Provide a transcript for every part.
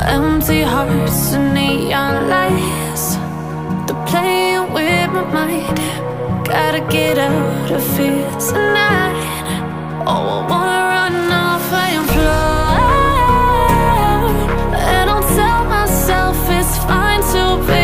Empty hearts and neon lights. They're playing with my mind. Gotta get out of here tonight. Oh, I wanna run off and fly. And I'll tell myself it's fine to be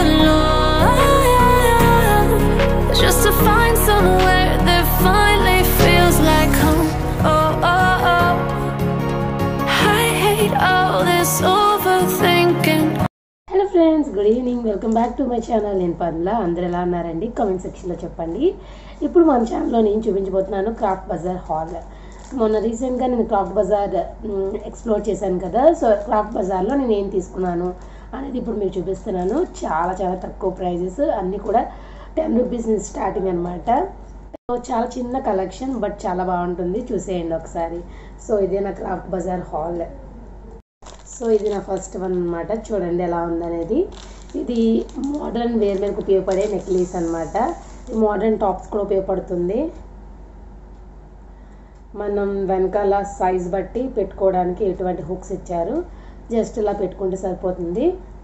alone. Just to find somewhere that finally feels like home. Oh, oh, oh. I hate all this overthinking. Hello friends good evening welcome back to my channel నేను పనుల అందరు ఎలా ఉన్నారండి comment సెక్షన్లో చెప్పండి ఇప్పుడు మన ఛానల్లో నేను చూపించబోతున్నాను క్రాఫ్ట్ బజార్ హాల్ మొన్న రీసెంట్గా నేను క్రాఫ్ట్ బజార్ ఎక్స్ప్లోర్ చేశాను కదా సో క్రాఫ్ట్ బజార్లో నేను ఏం తీసుకున్నాను అనేది ఇప్పుడు మీకు చూపిస్తున్నాను చాలా చాలా తక్కువ ప్రైజెస్ అన్నీ కూడా టెన్ రూపీస్ నుంచి స్టార్టింగ్ అనమాట సో చాలా చిన్న కలెక్షన్ బట్ చాలా బాగుంటుంది చూసేయండి ఒకసారి సో ఇదే నా క్రాఫ్ట్ బజార్ హాల్ సో ఇది నా ఫస్ట్ వన్ అనమాట చూడండి ఎలా ఉందనేది ఇది మోడర్న్ వేర్ మీద ఉపయోగపడే నెక్లెస్ అనమాట ఇది మోడర్న్ టాప్స్ కూడా ఉపయోగపడుతుంది మనం వెనకాల సైజ్ బట్టి పెట్టుకోవడానికి ఎటువంటి హుక్స్ ఇచ్చారు జస్ట్ ఇలా పెట్టుకుంటే సరిపోతుంది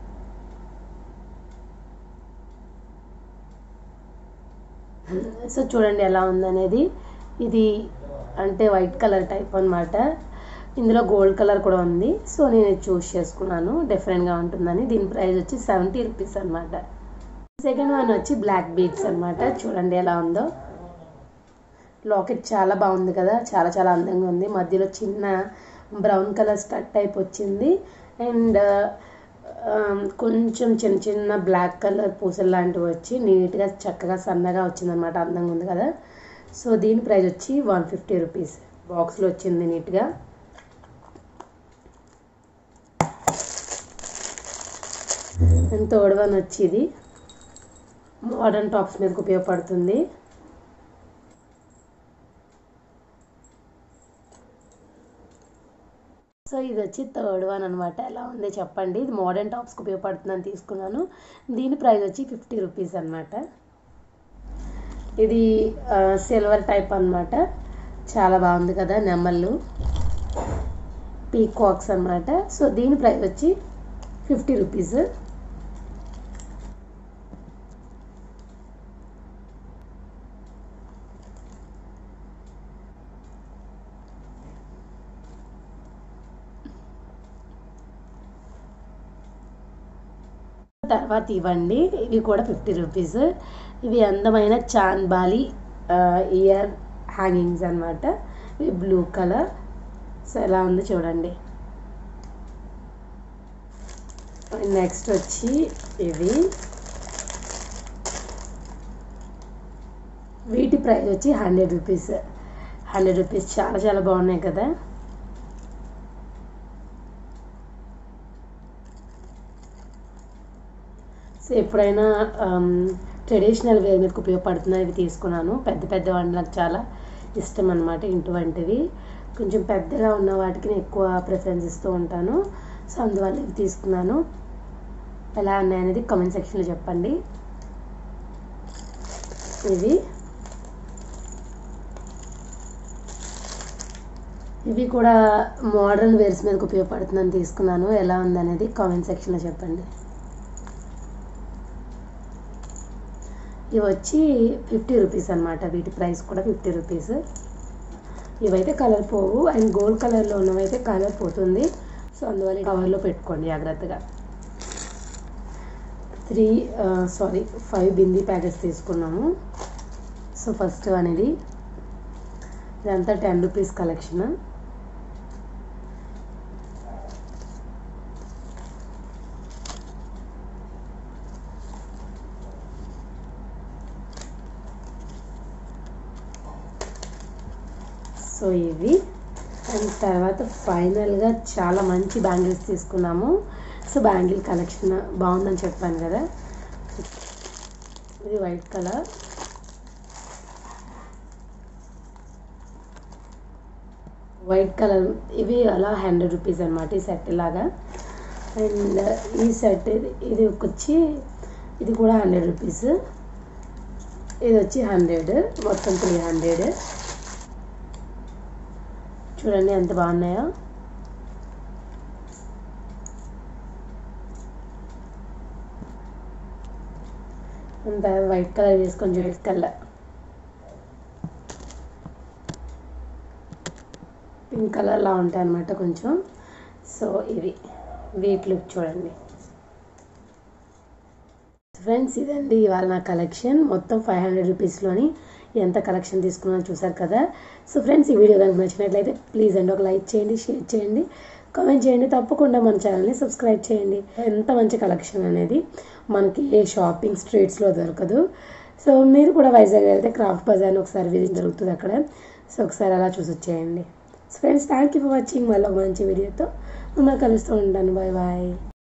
సో చూడండి ఎలా ఉందనేది ఇది అంటే వైట్ కలర్ టైప్ అనమాట ఇందులో గోల్డ్ కలర్ కూడా ఉంది సో నేను ఇది చూస్ చేసుకున్నాను డిఫరెంట్గా ఉంటుందని దీని ప్రైస్ వచ్చి సెవెంటీ రూపీస్ అనమాట సెకండ్ వన్ వచ్చి బ్లాక్ బీడ్స్ అనమాట చూడండి ఎలా ఉందో లాకెట్ చాలా బాగుంది కదా చాలా చాలా అందంగా ఉంది మధ్యలో చిన్న బ్రౌన్ కలర్ స్టడ్ టైప్ వచ్చింది అండ్ కొంచెం చిన్న చిన్న బ్లాక్ కలర్ పూసలు లాంటివి వచ్చి నీట్గా చక్కగా సన్నగా వచ్చిందనమాట అందంగా ఉంది కదా సో దీని ప్రైస్ వచ్చి వన్ ఫిఫ్టీ రూపీస్ బాక్స్లో వచ్చింది నీట్గా అండ్ థర్డ్ వన్ వచ్చి ఇది మోడర్న్ టాప్స్ మీదకి ఉపయోగపడుతుంది సో ఇది వచ్చి థర్డ్ వన్ అనమాట ఎలా ఉంది చెప్పండి ఇది మోడర్న్ టాప్స్కి ఉపయోగపడుతుందని తీసుకున్నాను దీని ప్రైస్ వచ్చి ఫిఫ్టీ రూపీస్ అనమాట ఇది సిల్వర్ టైప్ అనమాట చాలా బాగుంది కదా నెమళ్ళు పీకాక్స్ అనమాట సో దీని ప్రైస్ వచ్చి ఫిఫ్టీ రూపీస్ తర్వాత ఇవ్వండి ఇవి కూడా ఫిఫ్టీ రూపీస్ ఇవి అందమైన చాన్బాలి ఇయర్ హ్యాంగింగ్స్ అనమాట ఇవి బ్లూ కలర్ సో ఎలా ఉంది చూడండి నెక్స్ట్ వచ్చి ఇవి వీటి ప్రైస్ వచ్చి హండ్రెడ్ రూపీస్ హండ్రెడ్ రూపీస్ చాలా చాలా బాగున్నాయి కదా సో ఎప్పుడైనా ట్రెడిషనల్ వేర్ మీదకి ఉపయోగపడుతున్నాయి ఇవి తీసుకున్నాను పెద్ద పెద్ద వంటలకు చాలా ఇష్టం అనమాట ఇటువంటివి కొంచెం పెద్దగా ఉన్న వాటికి నేను ఎక్కువ ప్రిఫరెన్స్ ఇస్తూ ఉంటాను సో అందువల్ల ఇవి తీసుకున్నాను ఎలా ఉన్నాయనేది కామెంట్ సెక్షన్లో చెప్పండి ఇవి ఇవి కూడా మోడర్న్ వేర్స్ మీదకి ఉపయోగపడుతుందని తీసుకున్నాను ఎలా ఉందనేది కామెంట్ సెక్షన్లో చెప్పండి ఇవి వచ్చి ఫిఫ్టీ రూపీస్ అనమాట వీటి ప్రైస్ కూడా ఫిఫ్టీ రూపీస్ ఇవైతే కలర్ పోవు అండ్ గోల్డ్ కలర్లో ఉన్నవైతే కలర్ పోతుంది సో అందువల్ల కవర్లో పెట్టుకోండి జాగ్రత్తగా three sorry five bindi packets తీసుకున్నాము సో ఫస్ట్ అనేది ఇదంతా టెన్ రూపీస్ కలెక్షన్ సో ఇవి అండ్ తర్వాత ఫైనల్గా చాలా మంచి బ్యాంగిల్స్ తీసుకున్నాము సో బ్యాంగిల్ కలెక్షన్ బాగుందని చెప్పాను కదా ఇది వైట్ కలర్ వైట్ కలర్ ఇవి అలా హండ్రెడ్ రూపీస్ అనమాట ఈ సెట్ లాగా అండ్ ఈ సెట్ ఇది వచ్చి ఇది కూడా హండ్రెడ్ రూపీస్ ఇది వచ్చి హండ్రెడ్ మొత్తం త్రీ హండ్రెడ్ చూడండి ఎంత బాగున్నాయో అంత వైట్ కలర్ వేసుకొని చూపిస్తా పింక్ కలర్లా ఉంటాయి అన్నమాట కొంచెం సో ఇవి వీట్ లుక్ చూడండి ఫ్రెండ్స్ ఇదండి ఇవాళ నా కలెక్షన్ మొత్తం ఫైవ్ హండ్రెడ్ రూపీస్లోని ఎంత కలెక్షన్ తీసుకున్నానో చూసారు కదా సో ఫ్రెండ్స్ ఈ వీడియో కనుక నచ్చినట్లయితే ప్లీజ్ అండి ఒక లైక్ చేయండి షేర్ చేయండి కామెంట్ చేయండి తప్పకుండా మన ఛానల్ని సబ్స్క్రైబ్ చేయండి ఎంత మంచి కలెక్షన్ అనేది మనకి ఏ షాపింగ్ స్ట్రీట్స్లో దొరకదు సో మీరు కూడా వైజాగ్ వెళ్తే క్రాఫ్ట్ బజార్ని ఒకసారి విజిట్ దొరుకుతుంది అక్కడ సో ఒకసారి అలా చూసి వచ్చేయండి so friends thank you for watching మళ్ళీ ఒక మంచి వీడియోతో మిమ్మల్ని కలుస్తూ ఉంటాను బాయ్ బాయ్